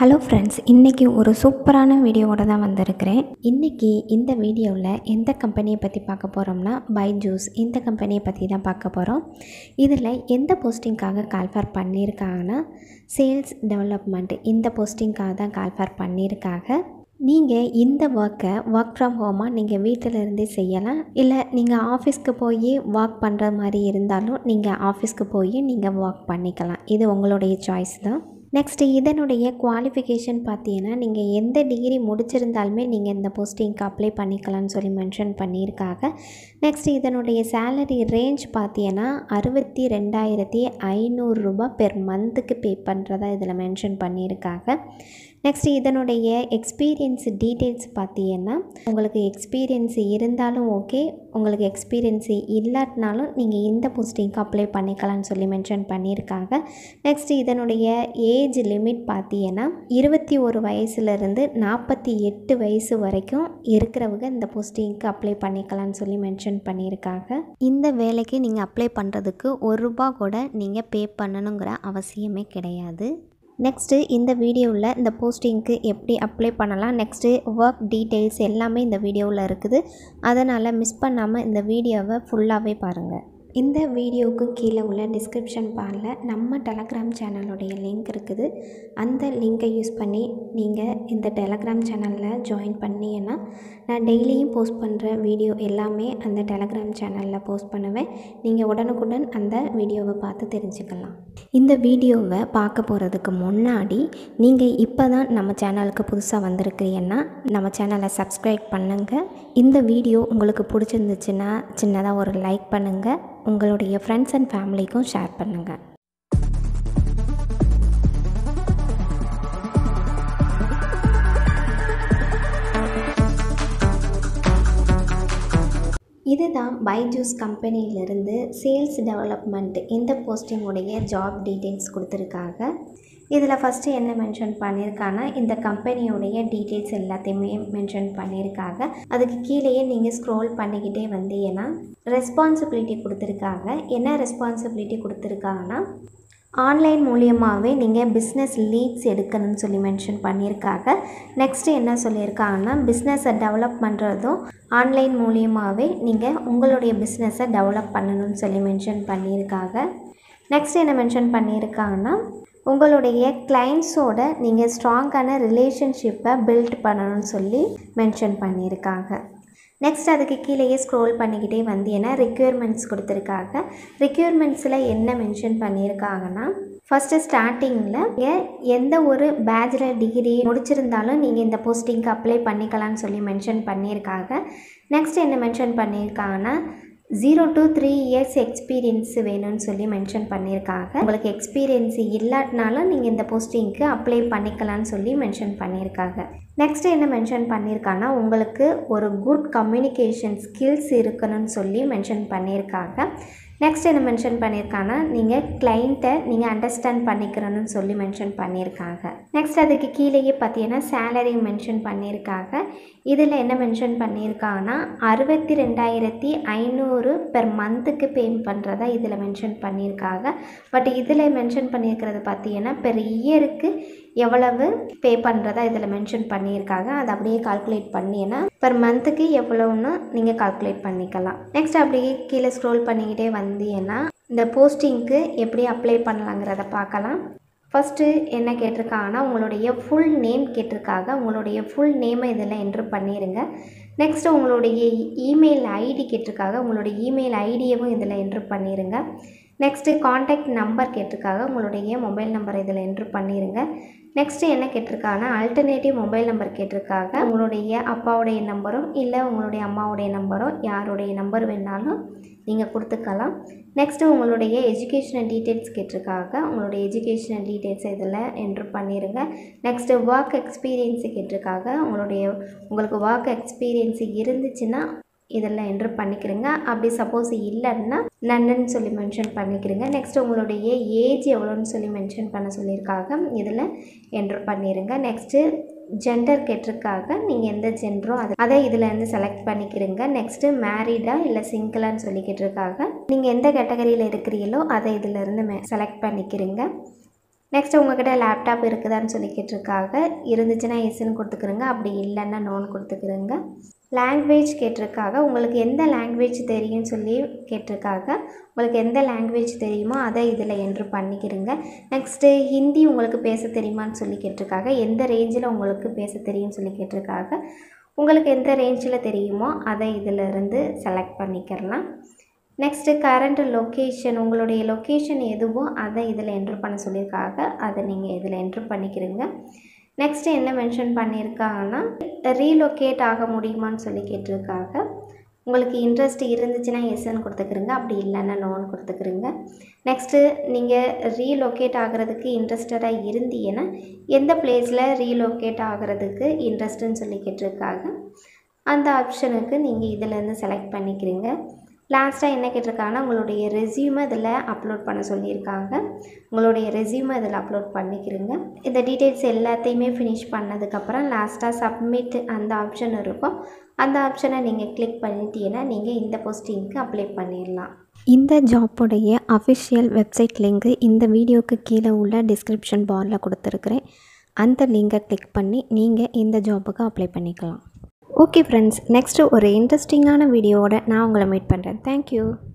hello friends இன்றைக்கி ஒரு சூப்பரான வீடியோவோட தான் வந்திருக்கிறேன் இன்றைக்கி இந்த வீடியோவில் எந்த கம்பெனியை பற்றி பார்க்க போகிறோம்னா பைஜூஸ் இந்த கம்பெனியை பற்றி தான் பார்க்க போகிறோம் இதில் எந்த போஸ்டிங்காக கால்ஃபர் பண்ணியிருக்காங்கன்னா சேல்ஸ் டெவலப்மெண்ட் இந்த போஸ்டிங்காக தான் கால்ஃபர் பண்ணியிருக்காங்க நீங்கள் இந்த ஒர்க்கை ஒர்க் ஃப்ரம் ஹோமாக நீங்கள் வீட்டில் இருந்தே செய்யலாம் இல்லை நீங்கள் ஆஃபீஸ்க்கு போய் ஒர்க் பண்ணுற மாதிரி இருந்தாலும் நீங்கள் ஆஃபீஸ்க்கு போய் நீங்கள் ஒர்க் பண்ணிக்கலாம் இது உங்களுடைய சாய்ஸ் தான் நெக்ஸ்ட்டு இதனுடைய குவாலிஃபிகேஷன் பார்த்தீங்கன்னா நீங்கள் எந்த டிகிரி முடிச்சிருந்தாலுமே நீங்கள் இந்த போஸ்டிங்க்கு அப்ளை பண்ணிக்கலாம்னு சொல்லி மென்ஷன் பண்ணியிருக்காங்க நெக்ஸ்ட் இதனுடைய சேலரி ரேஞ்ச் பார்த்தீங்கன்னா அறுபத்தி ரெண்டாயிரத்தி ஐநூறுரூபா பெர் மந்த்துக்கு பே பண்ணுறதா இதில் மென்ஷன் பண்ணியிருக்காங்க நெக்ஸ்ட் இதனுடைய எக்ஸ்பீரியன்ஸ் டீட்டெயில்ஸ் பார்த்தீங்கன்னா உங்களுக்கு எக்ஸ்பீரியன்ஸ் இருந்தாலும் ஓகே உங்களுக்கு எக்ஸ்பீரியன்ஸ் இல்லாட்டினாலும் நீங்கள் இந்த போஸ்டிங்க்கு அப்ளை பண்ணிக்கலாம்னு சொல்லி மென்ஷன் பண்ணியிருக்காங்க நெக்ஸ்ட் இதனுடைய ஏஜ் லிமிட் பார்த்தீங்கன்னா இருபத்தி ஒரு வயசுலேருந்து நாற்பத்தி எட்டு வயசு வரைக்கும் இருக்கிறவங்க இந்த போஸ்டிங்க்கு அப்ளை பண்ணிக்கலாம்னு சொல்லி மென்ஷன் பண்ணியிருக்காங்க இந்த வேலைக்கு நீங்கள் அப்ளை பண்ணுறதுக்கு ஒரு ரூபா கூட நீங்கள் பே பண்ணணுங்கிற அவசியமே கிடையாது நெக்ஸ்ட்டு இந்த வீடியோவில் இந்த போஸ்டிங்க்கு எப்படி அப்ளை பண்ணலாம் நெக்ஸ்ட்டு ஒர்க் டீட்டெயில்ஸ் எல்லாமே இந்த வீடியோவில் இருக்குது அதனால் மிஸ் பண்ணாமல் இந்த வீடியோவை ஃபுல்லாகவே பாருங்கள் இந்த வீடியோவுக்கு கீழே உள்ள டிஸ்கிரிப்ஷன் பாரில் நம்ம டெலகிராம் சேனலுடைய லிங்க் இருக்குது அந்த லிங்கை யூஸ் பண்ணி நீங்கள் இந்த டெலகிராம் சேனலில் ஜாயின் பண்ணீங்கன்னா நான் டெய்லியும் போஸ்ட் பண்ணுற வீடியோ எல்லாமே அந்த டெலகிராம் சேனலில் போஸ்ட் பண்ணுவேன் நீங்கள் உடனுக்குடன் அந்த வீடியோவை பார்த்து தெரிஞ்சுக்கலாம் இந்த வீடியோவை பார்க்க போகிறதுக்கு முன்னாடி நீங்கள் இப்போ தான் நம்ம சேனலுக்கு புதுசாக வந்திருக்கிறீங்கன்னா நம்ம சேனலை சப்ஸ்கிரைப் பண்ணுங்கள் இந்த வீடியோ உங்களுக்கு பிடிச்சிருந்துச்சுன்னா சின்னதாக ஒரு லைக் பண்ணுங்கள் உங்களுடைய ஃப்ரெண்ட்ஸ் அண்ட் ஃபேமிலிக்கும் ஷேர் பண்ணுங்கள் இதுதான் பைஜூஸ் கம்பெனியிலிருந்து சேல்ஸ் டெவலப்மெண்ட் இந்த போஸ்டிங்குடைய ஜாப் டீட்டெயில்ஸ் கொடுத்துருக்காங்க இதில் ஃபஸ்ட்டு என்ன மென்ஷன் பண்ணியிருக்காங்கன்னா இந்த கம்பெனியுடைய டீட்டெயில்ஸ் எல்லாத்தையுமே மென்ஷன் பண்ணியிருக்காங்க அதுக்கு கீழேயே நீங்கள் ஸ்க்ரோல் பண்ணிக்கிட்டே வந்தீங்கன்னா ரெஸ்பான்சிபிலிட்டி கொடுத்துருக்காங்க என்ன ரெஸ்பான்சிபிலிட்டி கொடுத்துருக்காங்கன்னா ஆன்லைன் மூலியமாகவே நீங்கள் பிஸ்னஸ் லீட்ஸ் எடுக்கணும்னு சொல்லி மென்ஷன் பண்ணியிருக்காங்க நெக்ஸ்ட்டு என்ன சொல்லியிருக்காங்கன்னா பிஸ்னஸை டெவலப் பண்ணுறதும் ஆன்லைன் மூலியமாகவே நீங்கள் உங்களுடைய பிஸ்னஸை டெவலப் பண்ணணும்னு சொல்லி மென்ஷன் பண்ணியிருக்காங்க நெக்ஸ்ட் என்ன மென்ஷன் பண்ணியிருக்காங்கன்னா உங்களுடைய கிளைண்ட்ஸோட நீங்கள் ஸ்ட்ராங்கான ரிலேஷன்ஷிப்பை பில்ட் பண்ணணும்னு சொல்லி மென்ஷன் பண்ணியிருக்காங்க நெக்ஸ்ட் அதுக்கு கீழேயே ஸ்க்ரோல் பண்ணிக்கிட்டே வந்தீங்கன்னா ரெக்யூர்மெண்ட்ஸ் கொடுத்துருக்காங்க ரெக்யூர்மெண்ட்ஸில் என்ன மென்ஷன் பண்ணியிருக்காங்கன்னா ஃபஸ்ட்டு ஸ்டார்டிங்கில் எந்த ஒரு பேச்சுலர் டிகிரி முடிச்சிருந்தாலும் நீங்கள் இந்த போஸ்டிங்க்கு அப்ளை பண்ணிக்கலாம்னு சொல்லி மென்ஷன் பண்ணியிருக்காங்க நெக்ஸ்ட் என்ன மென்ஷன் பண்ணியிருக்காங்கன்னா zero to three years experience வேணும்னு சொல்லி மென்ஷன் பண்ணியிருக்காங்க உங்களுக்கு எக்ஸ்பீரியன்ஸ் இல்லாட்டினாலும் நீங்கள் இந்த போஸ்டிங்க்கு அப்ளை பண்ணிக்கலாம்னு சொல்லி மென்ஷன் பண்ணியிருக்காங்க நெக்ஸ்ட் என்ன மென்ஷன் பண்ணியிருக்காங்கன்னா உங்களுக்கு ஒரு குட் கம்யூனிகேஷன் ஸ்கில்ஸ் இருக்கணும்னு சொல்லி மென்ஷன் பண்ணியிருக்காங்க நெக்ஸ்ட் என்ன மென்ஷன் பண்ணியிருக்காங்கன்னா நீங்கள் கிளைண்ட்டை நீங்கள் அண்டர்ஸ்டாண்ட் பண்ணிக்கிறணும்னு சொல்லி மென்ஷன் பண்ணியிருக்காங்க நெக்ஸ்ட் அதுக்கு கீழேயே பார்த்தீங்கன்னா சேலரி மென்ஷன் பண்ணியிருக்காங்க இதில் என்ன மென்ஷன் பண்ணியிருக்காங்கன்னா அறுபத்தி ரெண்டாயிரத்தி ஐநூறு பெர் மந்த்துக்கு பே பண்ணுறதா இதில் மென்ஷன் பண்ணியிருக்காங்க பட் இதில் மென்ஷன் பண்ணியிருக்கிறது பார்த்தீங்கன்னா பெர் இயருக்கு எவ்வளவு பே பண்ணுறதா இதில் மென்ஷன் பண்ணியிருக்காங்க அதை அப்படியே கால்குலேட் பண்ணினா பெர் மந்த்துக்கு எவ்வளோன்னு நீங்கள் கால்குலேட் பண்ணிக்கலாம் நெக்ஸ்ட் அப்படியே கீழே ஸ்க்ரோல் பண்ணிக்கிட்டே வந்தீங்கன்னா இந்த போஸ்டிங்க்கு எப்படி அப்ளை பண்ணலாங்கிறத பார்க்கலாம் ஃபஸ்ட்டு என்ன கேட்டிருக்காங்கன்னா உங்களுடைய ஃபுல் நேம் கேட்டிருக்காங்க உங்களுடைய ஃபுல் நேமை இதில் என்ட்ரு பண்ணிடுங்க நெக்ஸ்ட்டு உங்களுடைய இமெயில் ஐடி கேட்டிருக்காங்க உங்களுடைய இமெயில் ஐடியவும் இதில் என்ட்ரு பண்ணிடுங்க நெக்ஸ்ட்டு காண்டாக்ட் நம்பர் கேட்டிருக்காங்க உங்களுடைய மொபைல் நம்பர் இதில் என்ட்ரு பண்ணிடுங்க நெக்ஸ்ட்டு என்ன கேட்டிருக்காங்கன்னா அல்டர்னேட்டிவ் மொபைல் நம்பர் கேட்டிருக்காங்க உங்களுடைய அப்பாவுடைய நம்பரும் இல்லை உங்களுடைய அம்மாவுடைய நம்பரோ யாருடைய நம்பர் வேணாலும் நீங்கள் கொடுத்துக்கலாம் நெக்ஸ்ட்டு உங்களுடைய எஜுகேஷனல் டீட்டெயில்ஸ் கேட்டிருக்காங்க உங்களுடைய எஜுகேஷனல் டீட்டெயில்ஸ் இதில் என்ட்ரு பண்ணிடுங்க நெக்ஸ்ட்டு ஒர்க் எக்ஸ்பீரியன்ஸு கேட்டிருக்காங்க உங்களுடைய உங்களுக்கு ஒர்க் எக்ஸ்பீரியன்ஸ் இருந்துச்சுன்னா இதெல்லாம் என்ட்ரு பண்ணிக்கிறேங்க அப்படி சப்போஸ் இல்லைன்னா நன்னு சொல்லி மென்ஷன் பண்ணிக்கிறேங்க நெக்ஸ்ட் உங்களுடைய ஏஜ் எவ்வளோன்னு சொல்லி மென்ஷன் பண்ண சொல்லியிருக்காங்க இதில் என்ட்ரு பண்ணிடுங்க நெக்ஸ்ட்டு ஜெண்டர் கேட்டிருக்காங்க நீங்கள் எந்த ஜெண்டரோ அதை அதை இதில் இருந்து செலக்ட் பண்ணிக்கிறீங்க நெக்ஸ்ட்டு மேரீடா இல்லை சிங்கிளான்னு சொல்லி கேட்டிருக்காங்க நீங்கள் எந்த கேட்டகரியில் இருக்கிறீங்களோ அதை இதில் இருந்து செலக்ட் பண்ணிக்கிறீங்க நெக்ஸ்ட் உங்ககிட்ட லேப்டாப் இருக்குதான்னு சொல்லி கேட்டிருக்காங்க இருந்துச்சுன்னா எஸ்ன்னு கொடுத்துக்கிறோங்க அப்படி இல்லைன்னா நோன் கொடுத்துக்கிறோங்க லாங்குவேஜ் கேட்டிருக்காங்க உங்களுக்கு எந்த லாங்குவேஜ் தெரியும்னு சொல்லி கேட்டிருக்காங்க உங்களுக்கு எந்த லாங்குவேஜ் தெரியுமோ அதை இதில் என்ட்ரு பண்ணிக்கிறங்க நெக்ஸ்ட்டு ஹிந்தி உங்களுக்கு பேச தெரியுமான்னு சொல்லி கேட்டிருக்காங்க எந்த ரேஞ்சில் உங்களுக்கு பேச தெரியும்னு சொல்லி கேட்டிருக்காங்க உங்களுக்கு எந்த ரேஞ்சில் தெரியுமோ அதை இதில் இருந்து செலக்ட் பண்ணிக்கிறலாம் நெக்ஸ்ட்டு கரண்ட் லொக்கேஷன் உங்களுடைய லொக்கேஷன் எதுவோ அதை இதில் என்ட்ரு பண்ண சொல்லியிருக்காங்க அதை நீங்கள் இதில் என்ட்ரு பண்ணிக்கிறீங்க நெக்ஸ்ட்டு என்ன மென்ஷன் பண்ணியிருக்காங்கன்னா ரீலொக்கேட் ஆக முடியுமான்னு சொல்லி கேட்டிருக்காங்க உங்களுக்கு இன்ட்ரெஸ்ட் இருந்துச்சுன்னா எஸ்ன்னு கொடுத்துக்கிறங்க அப்படி இல்லைன்னா நோன் கொடுத்துக்கிறங்க நெக்ஸ்ட்டு நீங்கள் ரீலொக்கேட் ஆகிறதுக்கு இன்ட்ரெஸ்டடாக இருந்தீங்கன்னா எந்த பிளேஸில் ரீலொக்கேட் ஆகிறதுக்கு இன்ட்ரெஸ்ட்டுன்னு சொல்லி கேட்டிருக்காங்க அந்த ஆப்ஷனுக்கு நீங்கள் இதிலேருந்து செலக்ட் பண்ணிக்கிறீங்க லாஸ்ட்டாக என்ன கேட்டிருக்காங்கன்னா உங்களுடைய ரெஸ்யூமை இதில் அப்லோட் பண்ண சொல்லியிருக்காங்க உங்களுடைய ரெஸ்யூமை இதில் அப்லோட் பண்ணிக்கிறீங்க இந்த டீட்டெயில்ஸ் எல்லாத்தையுமே ஃபினிஷ் பண்ணதுக்கப்புறம் லாஸ்ட்டாக சப்மிட் அந்த ஆப்ஷன் இருக்கும் அந்த ஆப்ஷனை நீங்கள் கிளிக் பண்ணிட்டீங்கன்னா நீங்கள் இந்த போஸ்டிங்க்கு அப்ளை பண்ணிடலாம் இந்த ஜாப்புடைய அஃபிஷியல் வெப்சைட் லிங்க்கு இந்த வீடியோக்கு கீழே உள்ள டிஸ்கிரிப்ஷன் பாரில் கொடுத்துருக்குறேன் அந்த லிங்கை கிளிக் பண்ணி நீங்கள் இந்த ஜாப்புக்கு அப்ளை பண்ணிக்கலாம் ஓகே ஃப்ரெண்ட்ஸ் நெக்ஸ்ட்டு ஒரு இன்ட்ரெஸ்டிங்கான வீடியோவோட நான் உங்களை மீட் பண்ணுறேன் தேங்க்யூ